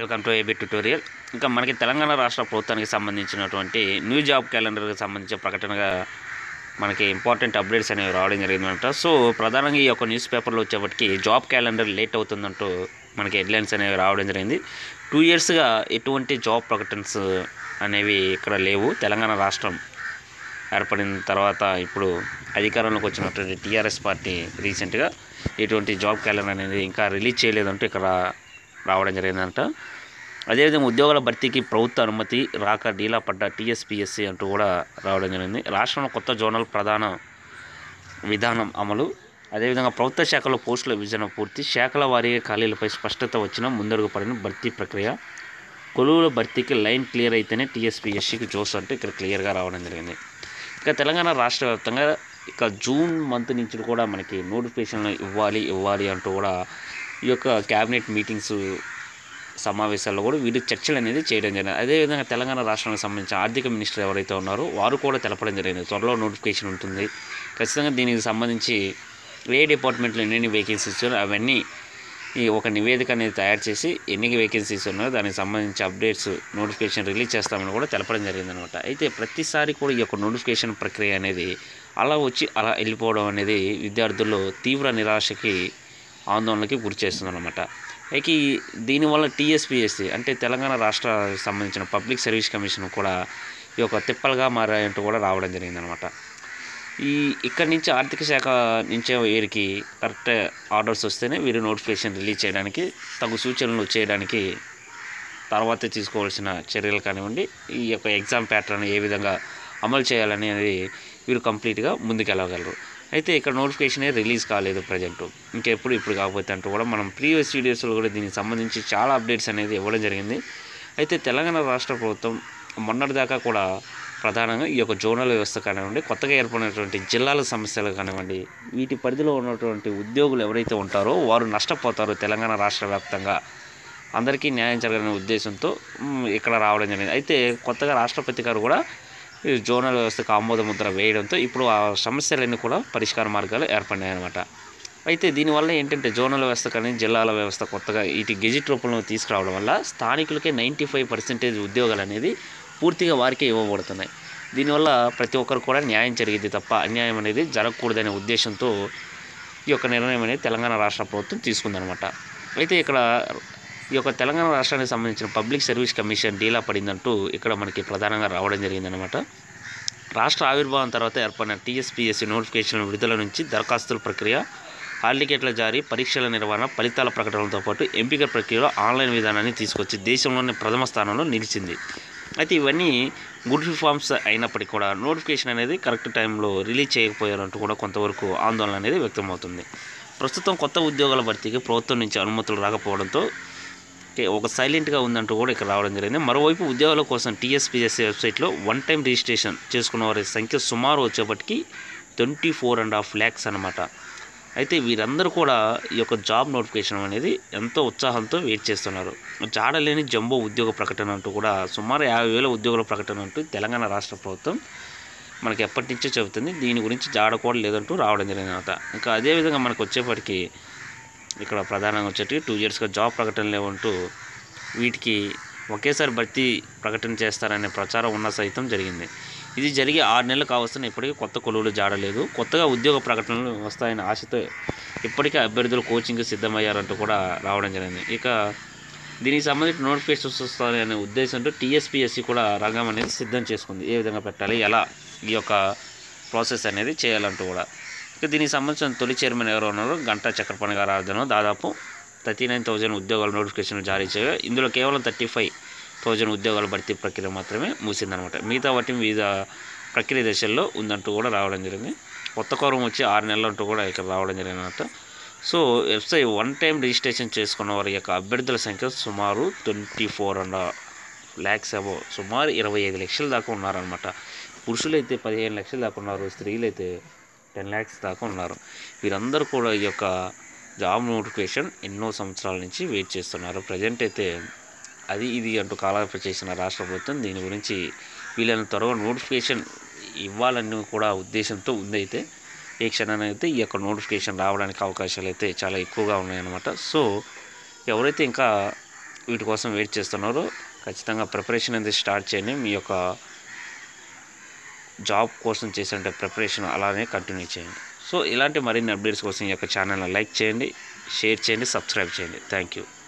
welcome to AB tutorial ఇంకా మనకి తెలంగాణ రాష్ట్ర ప్రభుత్వానికి సంబంధించినటువంటి న్యూ జాబ్ క్యాలెండర్కి సంబంధించిన ప్రకటనగా మనకి ఇంపార్టెంట్ అప్డేట్స్ అనేవి రావడం జరిగిందంట సో ప్రధానంగా ఈ యొక్క న్యూస్ పేపర్లో వచ్చేప్పటికి జాబ్ క్యాలెండర్ లేట్ అవుతుందంటూ మనకి హెడ్లైన్స్ అనేవి రావడం జరిగింది టూ ఇయర్స్గా ఎటువంటి జాబ్ ప్రకటనస్ అనేవి ఇక్కడ లేవు తెలంగాణ రాష్ట్రం ఏర్పడిన తర్వాత ఇప్పుడు అధికారంలోకి వచ్చినటువంటి టీఆర్ఎస్ పార్టీ రీసెంట్గా ఎటువంటి జాబ్ క్యాలెండర్ అనేది ఇంకా రిలీజ్ చేయలేదంటూ ఇక్కడ రావడం జరిగిందంట అదేవిధంగా ఉద్యోగాల భర్తీకి ప్రభుత్వ అనుమతి రాక డీలా పడ్డ టీఎస్పీఎస్సీ అంటూ కూడా రావడం జరిగింది రాష్ట్రంలో కొత్త జోనల్ ప్రధాన విధానం అమలు అదేవిధంగా ప్రభుత్వ శాఖలో పోస్టుల విభజన పూర్తి శాఖల వారీగా ఖాళీలపై స్పష్టత వచ్చిన ముందడుగు పడిన భర్తీ ప్రక్రియ కొలువుల భర్తీకి లైన్ క్లియర్ అయితేనే టీఎస్పీఎస్సీకి జోస్ అంటే ఇక్కడ క్లియర్గా రావడం జరిగింది ఇక తెలంగాణ రాష్ట్ర వ్యాప్తంగా ఇక జూన్ మంత్ నుంచి కూడా మనకి నోటిఫికేషన్లు ఇవ్వాలి ఇవ్వాలి అంటూ కూడా ఈ యొక్క క్యాబినెట్ మీటింగ్స్ సమావేశాల్లో కూడా వీరు చర్చలు అనేది చేయడం జరిగింది అదేవిధంగా తెలంగాణ రాష్ట్రానికి సంబంధించిన ఆర్థిక మినిస్టర్ ఎవరైతే ఉన్నారో వారు కూడా తెలపడం జరిగింది త్వరలో నోటిఫికేషన్ ఉంటుంది ఖచ్చితంగా దీనికి సంబంధించి ఏ డిపార్ట్మెంట్లో ఎన్ని వేకెన్సీస్ ఉన్నాయో అవన్నీ ఈ ఒక నివేదిక అనేది తయారు చేసి ఎన్ని వేకెన్సీస్ ఉన్నాయో దానికి సంబంధించి అప్డేట్స్ నోటిఫికేషన్ రిలీజ్ చేస్తామని కూడా తెలపడం జరిగిందనమాట అయితే ప్రతిసారి కూడా ఈ యొక్క నోటిఫికేషన్ ప్రక్రియ అనేది అలా వచ్చి అలా వెళ్ళిపోవడం అనేది విద్యార్థుల్లో తీవ్ర నిరాశకి ఆందోళనకి గురి చేస్తుందన్నమాట ఇక ఈ దీనివల్ల టీఎస్పీఎస్సీ అంటే తెలంగాణ రాష్ట్ర సంబంధించిన పబ్లిక్ సర్వీస్ కమిషన్ కూడా ఈ యొక్క తిప్పలుగా మారాయంటూ కూడా రావడం జరిగిందనమాట ఈ ఇక్కడి నుంచి ఆర్థిక శాఖ నుంచే వీరికి కరెక్ట్ ఆర్డర్స్ వస్తేనే వీరు నోటిఫికేషన్ రిలీజ్ చేయడానికి తగు సూచనలు చేయడానికి తర్వాత తీసుకోవాల్సిన చర్యలు కానివ్వండి ఈ యొక్క ఎగ్జామ్ ప్యాటర్న్ ఏ విధంగా అమలు చేయాలని అనేది వీరు కంప్లీట్గా ముందుకెళ్ళగలరు అయితే ఇక్కడ నోటిఫికేషన్ రిలీజ్ కాలేదు ప్రజెంట్ ఇంకెప్పుడు ఇప్పుడు కాకపోతే అంటూ కూడా మనం ప్రీవియస్ వీడియోస్లో కూడా దీనికి సంబంధించి చాలా అప్డేట్స్ అనేది ఇవ్వడం జరిగింది అయితే తెలంగాణ రాష్ట్ర ప్రభుత్వం మొన్నటిదాకా కూడా ప్రధానంగా ఈ యొక్క జోనల్ వ్యవస్థ కానివ్వండి కొత్తగా ఏర్పడినటువంటి జిల్లాల సమస్యలు కానివ్వండి వీటి పరిధిలో ఉన్నటువంటి ఉద్యోగులు ఎవరైతే ఉంటారో వారు నష్టపోతారు తెలంగాణ రాష్ట్ర వ్యాప్తంగా అందరికీ న్యాయం జరగాలనే ఉద్దేశంతో మ్, ఇక్కడ రావడం జరిగింది అయితే కొత్తగా రాష్ట్రపతి గారు కూడా ఈ జోనల్ వ్యవస్థకు ఆమోద ముద్ర వేయడంతో ఇప్పుడు ఆ సమస్యలన్నీ కూడా పరిష్కార మార్గాలు ఏర్పడినాయి అనమాట అయితే దీనివల్ల ఏంటంటే జోనల్ వ్యవస్థ కానీ జిల్లాల వ్యవస్థ కొత్తగా ఇటు గెజిట్ రూపంలో తీసుకురావడం వల్ల స్థానికులకే నైంటీ ఫైవ్ పర్సెంటేజ్ ఉద్యోగాలు అనేది పూర్తిగా వారికే ఇవ్వబడుతున్నాయి దీనివల్ల ప్రతి ఒక్కరు కూడా న్యాయం జరిగింది తప్ప అన్యాయం అనేది జరగకూడదనే ఉద్దేశంతో ఈ యొక్క నిర్ణయం అనేది తెలంగాణ రాష్ట్ర ప్రభుత్వం తీసుకుందనమాట అయితే ఇక్కడ ఈ యొక్క తెలంగాణ రాష్ట్రానికి సంబంధించిన పబ్లిక్ సర్వీస్ కమిషన్ డీలా పడిందంటూ ఇక్కడ మనకి ప్రధానంగా రావడం జరిగిందనమాట రాష్ట్ర ఆవిర్భావం తర్వాత ఏర్పడిన టీఎస్పీఎస్సీ నోటిఫికేషన్ విడుదల నుంచి దరఖాస్తుల ప్రక్రియ హాల్ టికెట్ల జారీ పరీక్షల నిర్వహణ ఫలితాల ప్రకటనలతో పాటు ఎంపిక ప్రక్రియలో ఆన్లైన్ విధానాన్ని తీసుకొచ్చి దేశంలోని ప్రథమ స్థానంలో నిలిచింది అయితే ఇవన్నీ గుడ్ రిఫార్మ్స్ అయినప్పటికీ కూడా నోటిఫికేషన్ అనేది కరెక్ట్ టైంలో రిలీజ్ చేయకపోయారంటూ కూడా కొంతవరకు ఆందోళన అనేది వ్యక్తమవుతుంది ప్రస్తుతం కొత్త ఉద్యోగాల భర్తీకి ప్రభుత్వం నుంచి అనుమతులు రాకపోవడంతో ఓకే, ఒక సైలెంట్గా ఉందంటూ కూడా ఇక్కడ రావడం జరిగింది మరోవైపు ఉద్యోగాల కోసం టీఎస్పీఎస్సీ వెబ్సైట్లో వన్ టైం రిజిస్ట్రేషన్ చేసుకున్న వారి సంఖ్య సుమారు వచ్చేప్పటికి twenty four and half lakhs అనమాట అయితే వీరందరూ కూడా ఈ యొక్క జాబ్ నోటిఫికేషన్ అనేది ఎంతో ఉత్సాహంతో వెయిట్ చేస్తున్నారు జాడలేని జంబో ఉద్యోగ ప్రకటన అంటూ కూడా సుమారు యాభై వేల ఉద్యోగుల ప్రకటన అంటూ తెలంగాణ రాష్ట్ర ప్రభుత్వం మనకి ఎప్పటి నుంచో చెబుతుంది దీని గురించి జాడ కూడా లేదంటూ రావడం జరిగింది అనమాట ఇంకా అదేవిధంగా మనకు వచ్చేప్పటికి ఇక్కడ ప్రధానంగా వచ్చేటి టూ ఇయర్స్గా జాబ్ ప్రకటన లేవంటూ వీటికి ఒకేసారి భర్తీ ప్రకటన చేస్తారనే ప్రచారం ఉన్న సైతం జరిగింది ఇది జరిగి ఆరు నెలలు కావస్తున్న ఇప్పటికీ కొత్త కొలువులు జాడలేదు కొత్తగా ఉద్యోగ ప్రకటనలు వస్తాయనే ఆశతో ఇప్పటికే అభ్యర్థులు కోచింగ్ సిద్ధమయ్యారంటూ కూడా రావడం జరిగింది ఇక దీనికి సంబంధించిన నోటిఫికేషన్స్ వస్తాయనే ఉద్దేశంతో టీఎస్పీఎస్సీ కూడా రంగం అనేది సిద్ధం చేసుకుంది ఏ విధంగా పెట్టాలి ఎలా ఈ యొక్క ప్రాసెస్ అనేది చేయాలంటూ కూడా ఇక దీనికి సంబంధించిన తొలి చైర్మన్ ఎవరు ఉన్నారో గంటా చక్రపాణి గారు ఆర్దన దాదాపు థర్టీ నైన్ థౌజండ్ ఉద్యోగాల నోటిఫికేషన్ జారీ చేయగా ఇందులో కేవలం థర్టీ ఫైవ్ థౌజండ్ ఉద్యోగాల భర్తీ ప్రక్రియ మాత్రమే ముగిసిందనమాట మిగతా వాటి వివిధ ప్రక్రియ దశల్లో ఉందంటూ కూడా రావడం జరిగింది కొత్త కోరం వచ్చి ఆరు నెలలు అంటూ కూడా ఇక్కడ రావడం జరిగింది అనమాట so website one time registration చేసుకున్న వారి యొక్క అభ్యర్థుల సంఖ్య సుమారు ట్వంటీ ఫోర్ అండ్ ల్యాక్స్ అబో సుమారు ఇరవై ఐదు లక్షల దాకా ఉన్నారనమాట పురుషులైతే పదిహేను లక్షల దాకా ఉన్నారు స్త్రీలైతే టెన్ ల్యాక్స్ దాకా ఉన్నారు వీరందరూ కూడా ఈ యొక్క జాబ్ నోటిఫికేషన్ ఎన్నో సంవత్సరాల నుంచి వెయిట్ చేస్తున్నారు ప్రజెంట్ అయితే అది ఇది అంటూ కాలాప చేసిన రాష్ట్ర ప్రభుత్వం దీని గురించి వీళ్ళని త్వరగా నోటిఫికేషన్ ఇవ్వాలని కూడా ఉద్దేశంతో ఉందైతే ఏ క్షణానైతే ఈ యొక్క నోటిఫికేషన్ రావడానికి అవకాశాలు అయితే చాలా ఎక్కువగా ఉన్నాయన్నమాట సో ఎవరైతే ఇంకా వీటి కోసం వెయిట్ చేస్తున్నారు ఖచ్చితంగా ప్రిపరేషన్ అనేది స్టార్ట్ చేయండి మీ యొక్క జాబ్ కోసం చేసే ప్రిపరేషన్ అలానే కంటిన్యూ చేయండి సో ఇలాంటి మరిన్ని అప్డేట్స్ కోసం ఈ యొక్క ఛానల్ని లైక్ చేయండి షేర్ చేయండి సబ్స్క్రైబ్ చేయండి థ్యాంక్ యూ